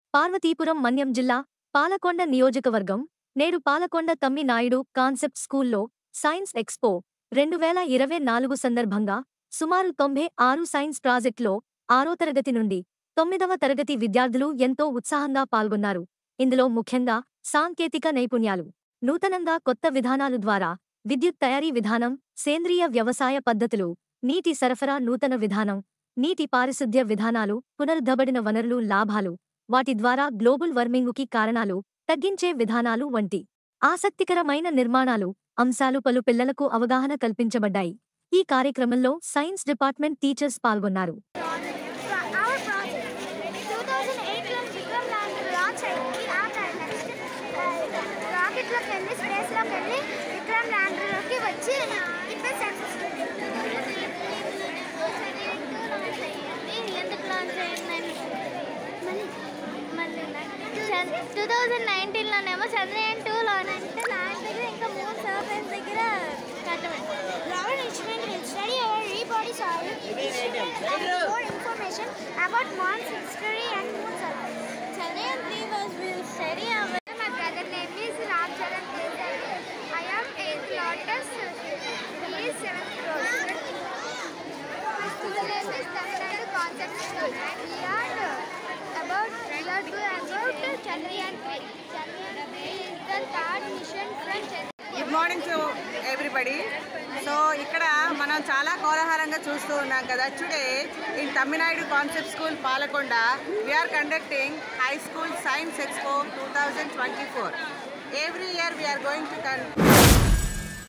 పార్వతీపురం మన్యం జిల్లా పాలకొండ నియోజకవర్గం నేడు పాలకొండ తమ్మి నాయుడు కాన్సెప్ట్ స్కూల్లో సైన్స్ ఎక్స్పో రెండు వేల ఇరవై నాలుగు సందర్భంగా సుమారు తొంభై ఆరు సైన్స్ ప్రాజెక్టులో ఆరో తరగతి నుండి తొమ్మిదవ తరగతి విద్యార్థులు ఎంతో ఉత్సాహంగా పాల్గొన్నారు ఇందులో ముఖ్యంగా సాంకేతిక నైపుణ్యాలు నూతనంగా కొత్త విధానాలు ద్వారా విద్యుత్ తయారీ విధానం సేంద్రియ వ్యవసాయ పద్ధతులు నీటి సరఫరా నూతన విధానం నీటి పారిశుద్ధ్య విధానాలు పునరుద్ధబడిన వనరులు లాభాలు వాటి ద్వారా గ్లోబల్ వార్మింగుకి కారణాలు తగ్గించే విధానాలు వంటి ఆసక్తికరమైన నిర్మాణాలు అంశాలు పలు పిల్లలకు అవగాహన కల్పించబడ్డాయి ఈ కార్యక్రమంలో సైన్స్ డిపార్ట్మెంట్ టీచర్స్ పాల్గొన్నారు our project. 2008 లో విక్రమ్ ల్యాండర్ లాంచ్ అయింది ఆ టైం నెక్స్ట్ రాకెట్లోకి వెళ్ళి స్పేస్లోకి వెళ్ళి విక్రమ్ ల్యాండర్లోకి వచ్చి ఇప్పుడు సక్సెస్ఫుల్ ఎందుకు లాంచ్ అయిందని మళ్ళీ మళ్ళీ టూ థౌజండ్ నైన్టీన్లోనేమో చంద్రయాన్ టూలోనంటే ల్యాండ్ దగ్గర ఇంకా మూన్ సర్ఫేస్ దగ్గర కట్టమే Our instrument will study our rebody soil instrument and more information about Mars history and moon surface. Chandrayaan 3 was will study our My brother name is Ram Charan Desai. I am 8th Lotus. He is 7th Rose. School name is Tamil Nadu Concept School and we are uh, about we are doing about Chandrayaan 3. Chandrayaan 3 is the third mission from Chandrayaan. Good morning to everybody so ఇక్కడ మనం చాలా కోలాహలంగా చూస్తూ ఉన్నాం కదా today in Tamil Nadu concept school Palakonda we're conducting high school science expo two thousand twenty four every year we're going to